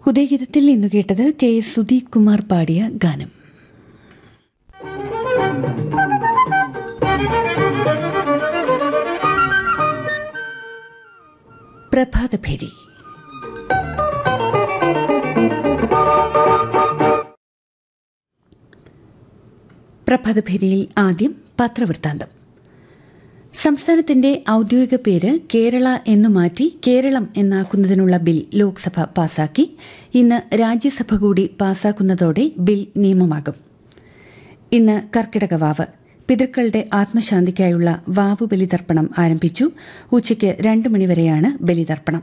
ഉദയഗീതത്തിൽ ഇന്ന് കേട്ടത് K S Sudeep Kumar പാടിയ ഗാനം പ്രഭാതഭേരി പ്രഭാതഭേരിയിൽ ആദ്യം പത്രവൃത്താന്തം സംസ്ഥാനത്തിന്റെ ഔദ്യോഗിക പേര് കേരള എന്നു മാറ്റി കേരളം എന്നാക്കുന്നതിനുള്ള ബിൽ ലോക്സഭ പാസാക്കി ഇന്ന് രാജ്യസഭ കൂടി പാസാക്കുന്നതോടെ ബിൽ നിയമമാകും ഇന്ന് കർക്കിടക വാവ് പിതൃക്കളുടെ ആത്മശാന്തിക്കായുള്ള വാവു ബലിതർപ്പണം ആരംഭിച്ചു ഉച്ചയ്ക്ക് രണ്ട് മണിവരെയാണ് ബലിതർപ്പണം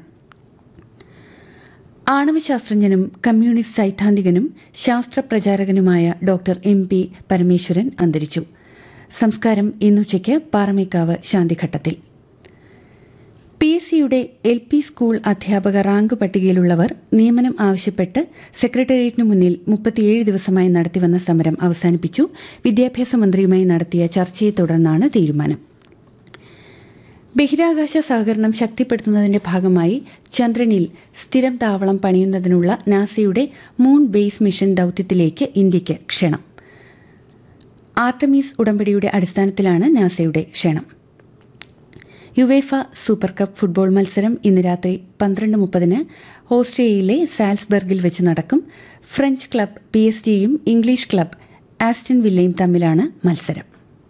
ആണവശാസ്ത്രജ്ഞനും കമ്മ്യൂണിസ്റ്റ് സൈദ്ധാന്തികനും ശാസ്ത്രപ്രചാരകനുമായ ഡോക്ടർ എം പി പരമേശ്വരൻ അന്തരിച്ചു സംസ്കാരം ഇന്നുച്ചയ്ക്ക് പാറമേക്കാവ് ശാന്തിഘട്ടത്തിൽ പി എസ് സിയുടെ എൽ പി സ്കൂൾ അധ്യാപക റാങ്ക് പട്ടികയിലുള്ളവർ നിയമനം ആവശ്യപ്പെട്ട് സെക്രട്ടേറിയറ്റിനു മുന്നിൽ മുപ്പത്തിയേഴ് ദിവസമായി നടത്തിവന്ന സമരം അവസാനിപ്പിച്ചു വിദ്യാഭ്യാസ മന്ത്രിയുമായി നടത്തിയ ചർച്ചയെ തുടർന്നാണ് തീരുമാനം ബഹിരാകാശ സഹകരണം ശക്തിപ്പെടുത്തുന്നതിന്റെ ഭാഗമായി ചന്ദ്രനിൽ സ്ഥിരം താവളം പണിയുന്നതിനുള്ള നാസയുടെ മൂൺ ബേസ് മിഷൻ ദൌത്യത്തിലേക്ക് ഇന്ത്യയ്ക്ക് ക്ഷണം ആർട്ടമീസ് ഉടമ്പടിയുടെ അടിസ്ഥാനത്തിലാണ് നാസയുടെ ക്ഷണം യുവേഫ സൂപ്പർ കപ്പ് ഫുട്ബോൾ മത്സരം ഇന്ന് രാത്രി പന്ത്രണ്ട് മുപ്പതിന് ഓസ്ട്രിയയിലെ സാൽസ്ബർഗിൽ വെച്ച് നടക്കും ഫ്രഞ്ച് ക്ലബ് പി എസ് ജിയും ഇംഗ്ലീഷ് ക്ലബ് ആസ്റ്റൺ വില്ലയും തമ്മിലാണ് മത്സരം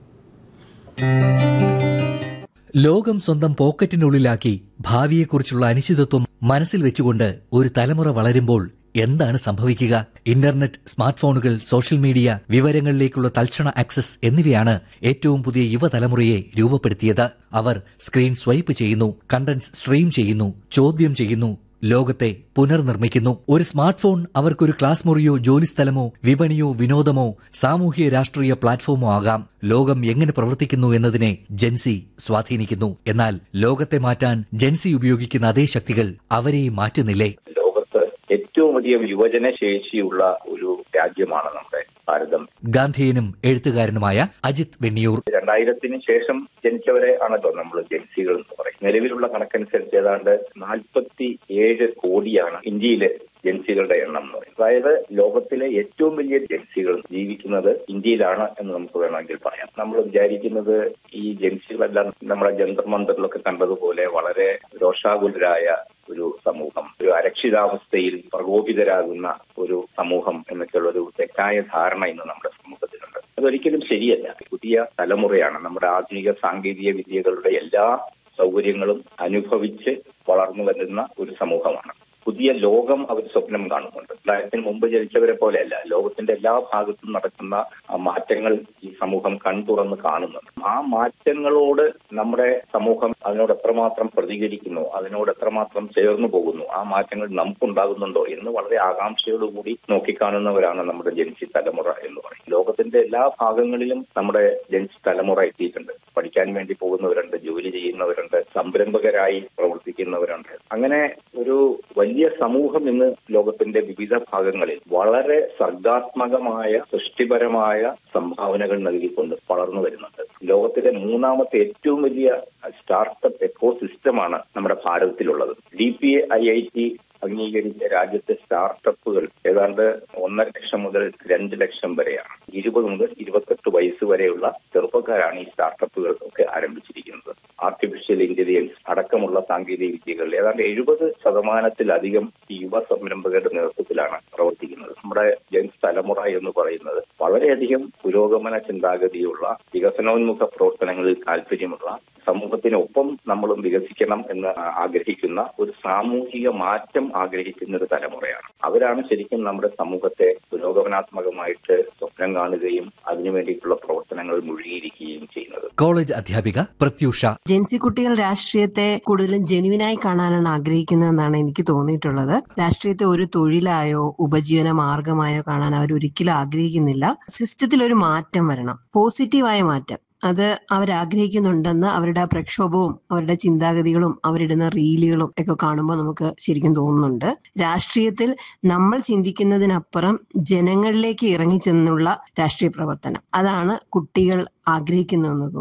ലോകം സ്വന്തം പോക്കറ്റിനുള്ളിലാക്കി ഭാവിയെക്കുറിച്ചുള്ള അനിശ്ചിതത്വം മനസ്സിൽ വെച്ചുകൊണ്ട് ഒരു തലമുറ വളരുമ്പോൾ എന്താണ് സംഭവിക്കുക ഇന്റർനെറ്റ് സ്മാർട്ട് ഫോണുകൾ സോഷ്യൽ മീഡിയ വിവരങ്ങളിലേക്കുള്ള തൽക്ഷണ ആക്സസ് എന്നിവയാണ് ഏറ്റവും പുതിയ യുവതലമുറയെ രൂപപ്പെടുത്തിയത് അവർ സ്ക്രീൻ സ്വൈപ്പ് ചെയ്യുന്നു കണ്ടന്റ് സ്ട്രീം ചെയ്യുന്നു ചോദ്യം ചെയ്യുന്നു ലോകത്തെ പുനർനിർമ്മിക്കുന്നു ഒരു സ്മാർട്ട് ഫോൺ അവർക്കൊരു ക്ലാസ് മുറിയോ ജോലിസ്ഥലമോ വിപണിയോ വിനോദമോ സാമൂഹ്യ രാഷ്ട്രീയ പ്ലാറ്റ്ഫോമോ ആകാം ലോകം എങ്ങനെ പ്രവർത്തിക്കുന്നു എന്നതിനെ ജെൻസി സ്വാധീനിക്കുന്നു എന്നാൽ ലോകത്തെ മാറ്റാൻ ജെൻസി ഉപയോഗിക്കുന്ന അതേ ശക്തികൾ അവരെയും മാറ്റുന്നില്ലേ ലോകത്ത് ഏറ്റവും അധികം യുവജന ശേഷിയുള്ള ഒരു രാജ്യമാണ് നമ്മുടെ ഭാരതം ഗാന്ധിയനും എഴുത്തുകാരനുമായ അജിത് വെണ്ണിയൂർ രണ്ടായിരത്തിന് ശേഷം ജനിച്ചവരെ ആണല്ലോ നമ്മൾ ജൻസികൾ എന്ന് പറയും നിലവിലുള്ള കണക്കനുസരിച്ച് ഏതാണ്ട് നാൽപ്പത്തി ഏഴ് കോടിയാണ് ഇന്ത്യയിലെ ജൻസികളുടെ എണ്ണം എന്ന് പറയുന്നത് അതായത് ലോകത്തിലെ ഏറ്റവും വലിയ ജൻസികൾ ജീവിക്കുന്നത് ഇന്ത്യയിലാണ് എന്ന് നമുക്ക് വേണമെങ്കിൽ പറയാം നമ്മൾ വിചാരിക്കുന്നത് ഈ ജൻസികളെല്ലാം നമ്മുടെ ജന്തർ മന്ദറിലൊക്കെ കണ്ടതുപോലെ വളരെ രോഷാകുലരായ ഒരു സമൂഹം ഒരു അരക്ഷിതാവസ്ഥയിൽ പ്രകോപിതരാകുന്ന ഒരു സമൂഹം എന്നൊക്കെയുള്ള ഒരു തെറ്റായ ധാരണ ഇന്ന് നമ്മുടെ സമൂഹത്തിലുണ്ട് അതൊരിക്കലും ശരിയല്ല പുതിയ തലമുറയാണ് നമ്മുടെ ആധുനിക സാങ്കേതിക വിദ്യകളുടെ എല്ലാ സൗകര്യങ്ങളും അനുഭവിച്ച് വളർന്നു വരുന്ന ഒരു സമൂഹമാണ് പുതിയ ലോകം അവർ സ്വപ്നം കാണുന്നുണ്ട് രണ്ടായിരത്തിന് മുമ്പ് ജനിച്ചവരെ പോലെയല്ല ലോകത്തിന്റെ എല്ലാ ഭാഗത്തും നടക്കുന്ന ആ മാറ്റങ്ങൾ ഈ സമൂഹം കൺതുറന്ന് കാണുന്നുണ്ട് ആ മാറ്റങ്ങളോട് നമ്മുടെ സമൂഹം അതിനോട് എത്രമാത്രം പ്രതികരിക്കുന്നു അതിനോട് എത്രമാത്രം ചേർന്നു പോകുന്നു ആ മാറ്റങ്ങൾ നമുക്കുണ്ടാകുന്നുണ്ടോ എന്ന് വളരെ ആകാംക്ഷയോടുകൂടി നോക്കിക്കാണുന്നവരാണ് നമ്മുടെ ജനിച്ചി തലമുറ എന്ന് പറയും ലോകത്തിന്റെ എല്ലാ ഭാഗങ്ങളിലും നമ്മുടെ ജനിച്ചി തലമുറ എത്തിയിട്ടുണ്ട് പഠിക്കാൻ വേണ്ടി പോകുന്നവരുണ്ട് ജോലി ചെയ്യുന്നവരുണ്ട് സംരംഭകരായി പ്രവർത്തിക്കുന്നവരുണ്ട് അങ്ങനെ ഒരു വലിയ സമൂഹം ഇന്ന് ലോകത്തിന്റെ വിവിധ ഭാഗങ്ങളിൽ വളരെ സർഗാത്മകമായ സൃഷ്ടിപരമായ സംഭാവനകൾ നൽകിക്കൊണ്ട് വളർന്നു വരുന്നുണ്ട് ലോകത്തിലെ മൂന്നാമത്തെ ഏറ്റവും വലിയ സ്റ്റാർട്ടപ്പ് എക്കോ സിസ്റ്റമാണ് നമ്മുടെ ഭാരതത്തിലുള്ളത് D P I I T അംഗീകരിച്ച രാജ്യത്തെ സ്റ്റാർട്ടപ്പുകൾ ഏതാണ്ട് ഒന്നര ലക്ഷം മുതൽ രണ്ട് ലക്ഷം വരെയാണ് ഇരുപത് മുതൽ ഇരുപത്തെട്ട് വയസ്സ് വരെയുള്ള ചെറുപ്പക്കാരാണ് ഈ സ്റ്റാർട്ടപ്പുകൾ ഒക്കെ ആരംഭിച്ചിരിക്കുന്നത് ആർട്ടിഫിഷ്യൽ ഇന്റലിജൻസ് അടക്കമുള്ള സാങ്കേതിക വിദ്യകൾ ഏതാണ്ട് എഴുപത് ശതമാനത്തിലധികം ഈ യുവ സംരംഭകരുടെ നേതൃത്വത്തിലാണ് പ്രവർത്തിക്കുന്നത് നമ്മുടെ ജെൻസ് തലമുറ എന്ന് പറയുന്നത് വളരെയധികം പുരോഗമന ചിന്താഗതിയുള്ള വികസനോന്മുഖ പ്രവർത്തനങ്ങളിൽ താല്പര്യമുള്ള സമൂഹത്തിനൊപ്പം നമ്മളും വികസിക്കണം എന്ന് ആഗ്രഹിക്കുന്ന ഒരു സാമൂഹിക മാറ്റം ആഗ്രഹിക്കുന്ന ഒരു തലമുറയാണ് അവരാണ് ശരിക്കും നമ്മുടെ സമൂഹത്തെ പുരോഗമനാത്മകമായിട്ട് സ്വപ്നം കാണുകയും അതിനു വേണ്ടിയിട്ടുള്ള പ്രവർത്തനങ്ങൾ മുഴുകിയിരിക്കുകയും ചെയ്യുന്നത് കോളേജ് അധ്യാപിക പ്രത്യൂഷ ജെൻസി കുട്ടികൾ രാഷ്ട്രീയത്തെ കൂടുതലും ജെനുവിനായി കാണാനാണ് ആഗ്രഹിക്കുന്നതെന്നാണ് എനിക്ക് തോന്നിയിട്ടുള്ളത് രാഷ്ട്രീയത്തെ ഒരു തൊഴിലായോ ഉപജീവന മാർഗമായോ കാണാൻ അവർ ഒരിക്കലും ആഗ്രഹിക്കുന്നില്ല സിസ്റ്റത്തിൽ ഒരു മാറ്റം വരണം പോസിറ്റീവായ മാറ്റം അത് അവർ ആഗ്രഹിക്കുന്നുണ്ടെന്ന് അവരുടെ ആ പ്രക്ഷോഭവും അവരുടെ ചിന്താഗതികളും അവരിടുന്ന റീലുകളും ഒക്കെ കാണുമ്പോൾ നമുക്ക് ശരിക്കും തോന്നുന്നുണ്ട് രാഷ്ട്രീയത്തിൽ നമ്മൾ ചിന്തിക്കുന്നതിനപ്പുറം ജനങ്ങളിലേക്ക് ഇറങ്ങിച്ചെന്നുള്ള രാഷ്ട്രീയ പ്രവർത്തനം അതാണ് കുട്ടികൾ ആഗ്രഹിക്കുന്നതെന്ന് തോന്നുന്നു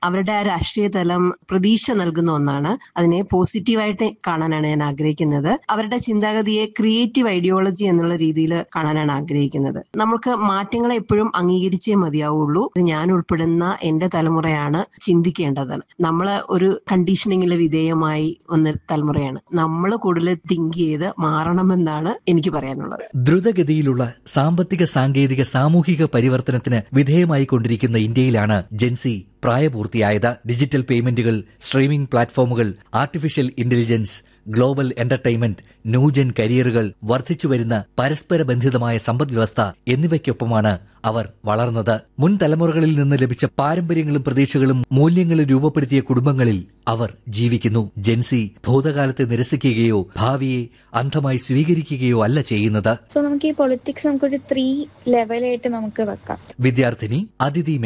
അവരുടെ ആ രാഷ്ട്രീയ തലം പ്രതീക്ഷ നൽകുന്ന ഒന്നാണ് അതിനെ പോസിറ്റീവായിട്ട് കാണാനാണ് ഞാൻ ആഗ്രഹിക്കുന്നത് അവരുടെ ചിന്താഗതിയെ ക്രിയേറ്റീവ് ഐഡിയോളജി എന്നുള്ള രീതിയിൽ കാണാനാണ് ആഗ്രഹിക്കുന്നത് നമുക്ക് മാറ്റങ്ങളെ എപ്പോഴും അംഗീകരിച്ചേ മതിയാവുള്ളൂ ഞാൻ ഉൾപ്പെടുന്ന എന്റെ തലമുറയാണ് ചിന്തിക്കേണ്ടത് നമ്മൾ ഒരു കണ്ടീഷനിങ്ങിലെ വിധേയമായി വന്ന തലമുറയാണ് നമ്മൾ കൂടുതൽ തിങ്ക് ചെയ്ത് മാറണമെന്നാണ് എനിക്ക് പറയാനുള്ളത് ദ്രുതഗതിയിലുള്ള സാമ്പത്തിക സാങ്കേതിക സാമൂഹിക പരിവർത്തനത്തിന് വിധേയമായിക്കൊണ്ടിരിക്കുന്ന ഇന്ത്യയിലാണ് ജെൻസി പ്രായപൂർത്തിയായത് ഡിജിറ്റൽ പേയ്മെന്റുകൾ സ്ട്രീമിംഗ് പ്ലാറ്റ്ഫോമുകൾ artificial intelligence global entertainment new gen കരിയറുകൾ വർദ്ധിച്ചുവരുന്ന പരസ്പര ബന്ധിതമായ സമ്പദ്വ്യവസ്ഥ എന്നിവയ്ക്കൊപ്പമാണ് അവർ വളർന്നത് മുൻ തലമുറകളിൽ നിന്ന് ലഭിച്ച പാരമ്പര്യങ്ങളും പ്രതീക്ഷകളും മൂല്യങ്ങളും രൂപപ്പെടുത്തിയ കുടുംബങ്ങളിൽ അവർ ജീവിക്കുന്നു ജെൻസി ഭൂതകാലത്തെ നിരസിക്കുകയോ ഭാവിയെ അന്ധമായി സ്വീകരിക്കുകയോ അല്ല ചെയ്യുന്നത് സോ നമുക്ക് ഈ പൊളിറ്റിക്സ് നമുക്കൊരു ത്രീ ലെവലായിട്ട് നമുക്ക് വെക്കാം വിദ്യാർത്ഥിനി അതിഥി